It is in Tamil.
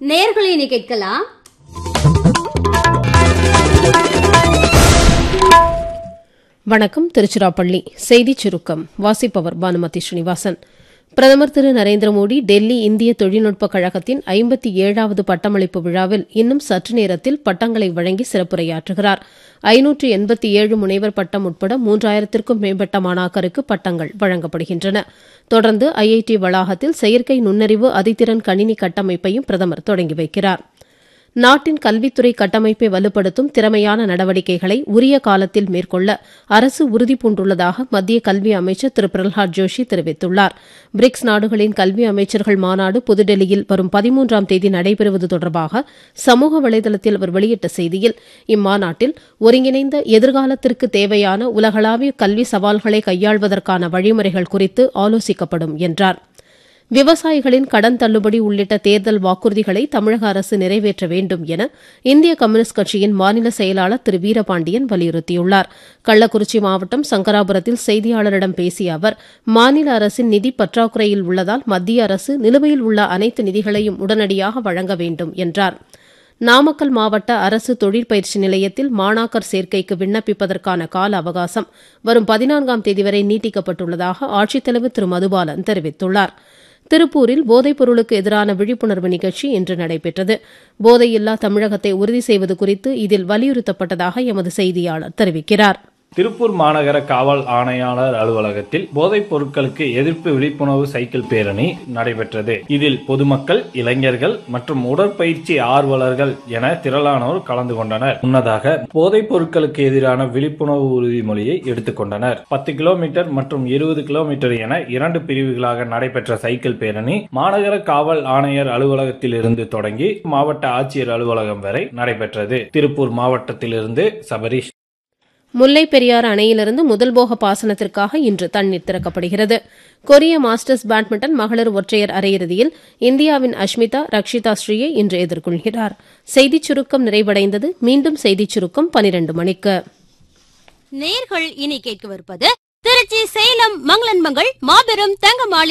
நேர்களை இனி கேட்கலாம் வணக்கம் திருச்சிராப்பள்ளி செய்திச் சுருக்கம் வாசிப்பவர் பானுமதி ஸ்ரீனிவாசன் பிரதமர் திரு நரேந்திர மோடி டெல்லி இந்திய தொழில்நுட்பக் கழகத்தின் ஐம்பத்தி ஏழாவது பட்டமளிப்பு விழாவில் இன்னும் சற்று நேரத்தில் பட்டங்களை வழங்கி சிறப்புரையாற்றுகிறார் ஐநூற்று எண்பத்தி ஏழு முனைவர் பட்டம் உட்பட மூன்றாயிரத்திற்கும் மேம்பட்ட மாணாக்கருக்கு பட்டங்கள் வழங்கப்படுகின்றன தொடர்ந்து ஐஐடி வளாகத்தில் செயற்கை நுண்ணறிவு அதிதிறன் கணினி கட்டமைப்பையும் பிரதமர் தொடங்கி வைக்கிறார் நாட்டின் கல்வித்துறை கட்டமைப்பை வலுப்படுத்தும் திறமையான நடவடிக்கைகளை உரிய காலத்தில் மேற்கொள்ள அரசு உறுதிபூண்டுள்ளதாக மத்திய கல்வி அமைச்சர் திரு பிரல்ஹாத் ஜோஷி தெரிவித்துள்ளார் பிரிக்ஸ் நாடுகளின் கல்வி அமைச்சர்கள் மாநாடு புதுடெல்லியில் வரும் பதிமூன்றாம் தேதி நடைபெறுவது தொடர்பாக சமூக வலைதளத்தில் அவர் வெளியிட்ட செய்தியில் இம்மாநாட்டில் ஒருங்கிணைந்த எதிர்காலத்திற்கு தேவையான உலகளாவிய கல்வி சவால்களை கையாள்வதற்கான வழிமுறைகள் குறித்து ஆலோசிக்கப்படும் என்றார் விவசாயிகளின் கடன் தள்ளுபடி உள்ளிட்ட தேர்தல் வாக்குறுதிகளை தமிழக அரசு நிறைவேற்ற வேண்டும் என இந்திய கம்யூனிஸ்ட் கட்சியின் மாநில செயலாளர் திரு வீரபாண்டியன் வலியுறுத்தியுள்ளார் கள்ளக்குறிச்சி மாவட்டம் சங்கராபுரத்தில் செய்தியாளரிடம் பேசிய அவர் மாநில அரசின் நிதி பற்றாக்குறையில் உள்ளதால் மத்திய அரசு நிலுவையில் உள்ள அனைத்து நிதிகளையும் உடனடியாக வழங்க வேண்டும் என்றார் நாமக்கல் மாவட்ட அரசு தொழிற்பயிற்சி நிலையத்தில் மாணாக்கர் சேர்க்கைக்கு விண்ணப்பிப்பதற்கான கால அவகாசம் வரும் பதினான்காம் தேதி வரை நீட்டிக்கப்பட்டுள்ளதாக ஆட்சித்தலைவர் திரு மதுபாலன் தெரிவித்துள்ளார் திருப்பூரில் போதைப் பொருளுக்கு எதிரான விழிப்புணர்வு நிகழ்ச்சி இன்று நடைபெற்றது போதையில்லா தமிழகத்தை உறுதி செய்வது குறித்து இதில் வலியுறுத்தப்பட்டதாக எமது செய்தியாளர் தெரிவிக்கிறார் திருப்பூர் மாநகர காவல் ஆணையாளர் அலுவலகத்தில் போதைப் பொருட்களுக்கு எதிர்ப்பு விழிப்புணர்வு சைக்கிள் பேரணி நடைபெற்றது இதில் பொதுமக்கள் இளைஞர்கள் மற்றும் உடற்பயிற்சி ஆர்வலர்கள் என திரளானோர் கலந்து கொண்டனர் முன்னதாக போதைப் பொருட்களுக்கு எதிரான விழிப்புணர்வு உறுதிமொழியை எடுத்துக்கொண்டனர் பத்து கிலோமீட்டர் மற்றும் இருபது கிலோமீட்டர் என இரண்டு பிரிவுகளாக நடைபெற்ற சைக்கிள் பேரணி மாநகர காவல் ஆணையர் அலுவலகத்தில் இருந்து தொடங்கி மாவட்ட ஆட்சியர் அலுவலகம் வரை நடைபெற்றது திருப்பூர் மாவட்டத்திலிருந்து சபரீஷ் முல்லை பெரியாறு அணையிலிருந்து முதல் போக பாசனத்திற்காக இன்று தண்ணீர் திறக்கப்படுகிறது கொரிய மாஸ்டர்ஸ் பேட்மிண்டன் மகளிர் ஒற்றையர் அரையிறுதியில் இந்தியாவின் அஷ்மிதா ரக்ஷிதா ஸ்ரீயை இன்று எதிர்கொள்கிறார் செய்திச் சுருக்கம் நிறைவடைந்தது மீண்டும் செய்திச் சுருக்கம் பனிரண்டு மணிக்கு நேர்கள் இனி கேட்கவிருப்பது திருச்சி சேலம் மங்களன்மங்கள் மாபெரும் தங்க மாளிகை